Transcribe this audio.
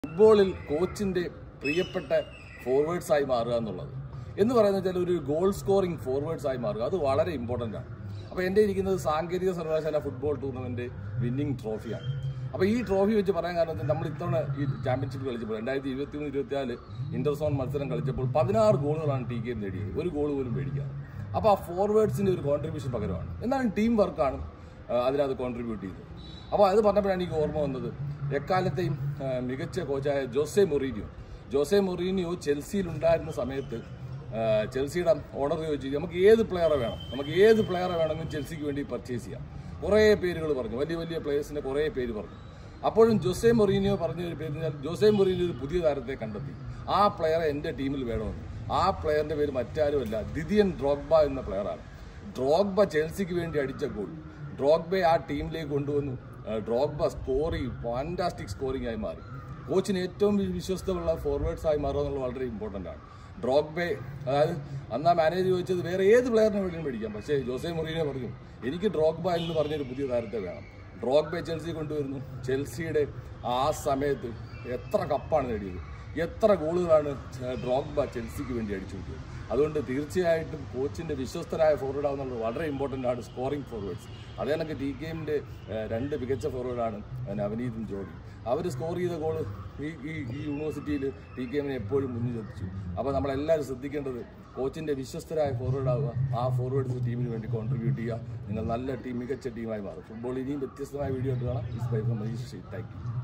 ഫുട്ബോളിൽ കോച്ചിന്റെ പ്രിയപ്പെട്ട ഫോർവേഡ്സ് ആയി മാറുക എന്നുള്ളത് എന്ന് പറയുന്നത് വെച്ചാൽ ഒരു ഗോൾ സ്കോറിംഗ് ഫോർവേഡ്സ് ആയി മാറുക അത് വളരെ ഇമ്പോർട്ടൻ്റ് ആണ് അപ്പോൾ എൻ്റെ ഇരിക്കുന്നത് സാങ്കേതിക സർവകലാശാല ഫുട്ബോൾ ടൂർണമെന്റ് വിന്നിംഗ് ട്രോഫിയാണ് അപ്പോൾ ഈ ട്രോഫി വെച്ച് പറയാൻ കാരണം വെച്ചാൽ നമ്മൾ ഇത്തവണ ഈ ചാമ്പ്യൻഷിപ്പ് കളിച്ചപ്പോൾ രണ്ടായിരത്തി ഇരുപത്തി മൂന്ന് ഇരുപത്തിനാല് ഇന്റർസോൺ മത്സരം കളിച്ചപ്പോൾ പതിനാറ് ഗോളുകളാണ് ടി കെ നേടിയത് ഒരു ഗോൾ പോലും മേടിക്കാറ് അപ്പോൾ ആ ഫോർവേഡ്സിന്റെ ഒരു കോൺട്രിബ്യൂഷൻ പകരമാണ് എന്നാലും ടീം വർക്കാണ് അതിനകത്ത് കോൺട്രിബ്യൂട്ട് ചെയ്തത് അപ്പോൾ അത് പറഞ്ഞപ്പോഴാണ് എനിക്ക് ഓർമ്മ വന്നത് എക്കാലത്തെയും ആ, മികച്ച കോച്ചായ ജോസെ മൊറീനിയോ ജോസെ മൊറീനിയോ ചെൽസിയിൽ ഉണ്ടായിരുന്ന സമയത്ത് ആ, ചെൽസിയുടെ ഓണർ ചോദിച്ചു നമുക്ക് ഏത് പ്ലെയറെ വേണം നമുക്ക് ഏത് പ്ലെയറെ വേണമെങ്കിലും ചെൽസിക്ക് വേണ്ടി പർച്ചേസ് ചെയ്യാം കുറേ പേരുകൾ പറഞ്ഞു വലിയ വലിയ പ്ലേയേഴ്സിന്റെ കുറേ പേര് പറഞ്ഞു അപ്പോഴും ജോസെ മൊറീനിയോ പറഞ്ഞ ഒരു പേര് എന്ന് പറഞ്ഞാൽ ജോസെ മൊറീനിയോ ഒരു പുതിയ താരത്തെ കണ്ടെത്തി ആ പ്ലെയറെ എൻ്റെ ടീമിൽ വേണമെന്ന് ആ പ്ലെയറിന്റെ പേര് മറ്റാരുമല്ല ദിദിയൻ ഡ്രോഗ്ബ എന്ന പ്ലെയറാണ് ഡ്രോഗ്ബ ചെൽസിക്ക് വേണ്ടി അടിച്ച ഗോൾ ഡ്രോഗ്ബെ ആ ടീമിലേക്ക് കൊണ്ടുവന്നു ആ, ഡ്രോഗ്ബ സ്കോറിംഗ് ഫാന്റാസ്റ്റിക് സ്കോറിംഗ് ആയി മാറി കോച്ചിന് ഏറ്റവും വി- വിശ്വസ്തമുള്ള ഫോർവേഡ്സ് ആയി മാറുക എന്നുള്ളത് വളരെ ഇമ്പോർട്ടൻ്റ് ആണ് ഡ്രോഗ്ബെ അതായത് അന്ന് ആ മാനേജർ ചോദിച്ചത് വേറെ ഏത് പ്ലെയറിനെ വേണമെങ്കിലും മേടിക്കാം പക്ഷേ ജോസെ മൊറീനെ പറഞ്ഞു എനിക്ക് ഡ്രോഗ്ബ എന്ന് പറഞ്ഞൊരു പുതിയ താരത്തെ വേണം ഡ്രോഗ്ബെ ചെൽസി കൊണ്ടുവരുന്നു ചെൽസിയുടെ ആ സമയത്ത് എത്ര കപ്പാണ് നേടിയത് എത്ര ഗോളുകളാണ് ഡ്രോഗ്ബ ചെൽസിക്ക് വേണ്ടി അടിച്ചു കിട്ടിയത് അതുകൊണ്ട് തീർച്ചയായിട്ടും കോച്ചിന്റെ വിശ്വസ്തരായ ഫോർവേഡ് ആവുന്നുള്ളത് വളരെ ഇമ്പോർട്ടൻ്റ് ആണ് സ്കോറിംഗ് ഫോർവേഡ്സ് അതേ കണക്ക് ടി കെയിമിന്റെ രണ്ട് മികച്ച ഫോർവേഡാണ് നവനീതും ജോഡി അവർ സ്കോർ ചെയ്ത ഗോള് ഈ ഈ ഈ യൂണിവേഴ്സിറ്റിയിൽ ടി കെയിമിനെ എപ്പോഴും മുന്നിൽ എത്തിച്ചു അപ്പോൾ നമ്മളെല്ലാവരും ശ്രദ്ധിക്കേണ്ടത് കോച്ചിന്റെ വിശ്വസ്തരായ ഫോർവേഡ് ആവുക ആ ഫോർവേഡ്സ് ടീമിന് വേണ്ടി കോൺട്രിബ്യൂട്ട് ചെയ്യുക നിങ്ങൾ നല്ല ടീം മികച്ച ടീമായി മാറും ഫുട്ബോൾ ഇനിയും വ്യത്യസ്തമായ വീഡിയോ കാണാം ഇസ് bye from Manish thank U